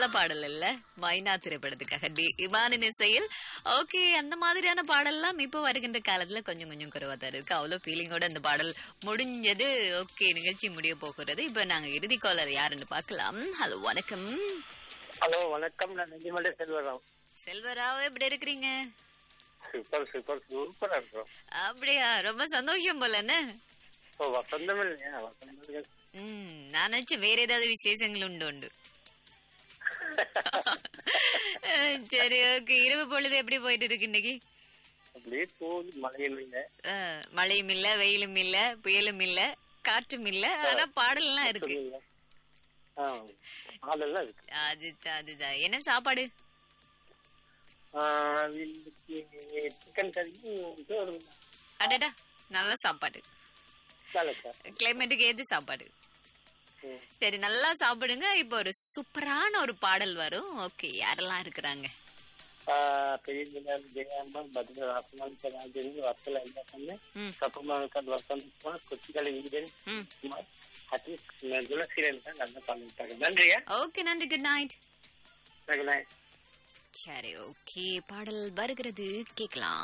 நல்ல பாடல் இல்ல மைனா திரைப்படத்துக்காக டி இமானின் இசையில் ஓகே அந்த மாதிரியான பாடல்லாம் இப்போ வருகின்ற காலத்துல கொஞ்சம் கொஞ்சம் குறைவா தான் இருக்கு அவ்வளவு ஃபீலிங்கோட அந்த பாடல் முடிஞ்சது ஓகே நிகழ்ச்சி முடிய போகிறது இப்ப நாங்க இறுதி காலர் யாருன்னு பார்க்கலாம் ஹலோ வணக்கம் ஹலோ வணக்கம் நான் நெஞ்சிமலை செல்வராம் செல்வராவ் எப்படி இருக்கிறீங்க சூப்பர் சூப்பர் சூப்பரா இருக்கிறோம் அப்படியா ரொம்ப சந்தோஷம் போலன்னு ஓ வசந்தம் இல்லையா வசந்தம் இல்லையா? ம் நான் நினைச்சேன் வேற ஏதாவது விசேஷங்கள் உண்டு உண்டு அஹ், சரி ஓகே இரவு பொழுது எப்படி போயிட்டு இருக்கு இன்னைக்கு அப்படியே போகுது மழையும் இல்லை அஹ், மழையும் இல்ல வெயிலும் இல்ல புயலும் இல்ல காற்றும் இல்ல ஆனா பாடல்லாம் இருக்கு ஆ ஆளெல்லாம் இருக்கு அதுதான் அதுதான் என்ன சாப்பாடு ஆ, இன்னைக்கு சிக்கன் கறியும் சோறு அடடா நல்ல சாப்பாடு வேலை சார் கிளைமேட்டுக்கு ஏது சாப்பாடு ம். சரி நல்லா சாப்பிடுங்க இப்போ ஒரு சூப்பரான ஒரு பாடல் வரும் ஓகே யாரெல்லாம் இருக்கிறாங்க ஆ, பெரிய நிலால் ஜெயாம்மா பத்ர ராசமான் ராஜன் வத்தல ஐயா கண்ணு ம் கப்பமானக்கால் வசந்தகுமார் கொச்சிக்கலை வீரன் ம் குமார் அட்லீஸ்ட் துளசிரன் தான் நல்லா பண்ணிட்டாங்க நன்றியா ஓகே நன்றி குட் நைட் நன்றி சரி ஓகே பாடல் வருகிறது கேட்கலாம்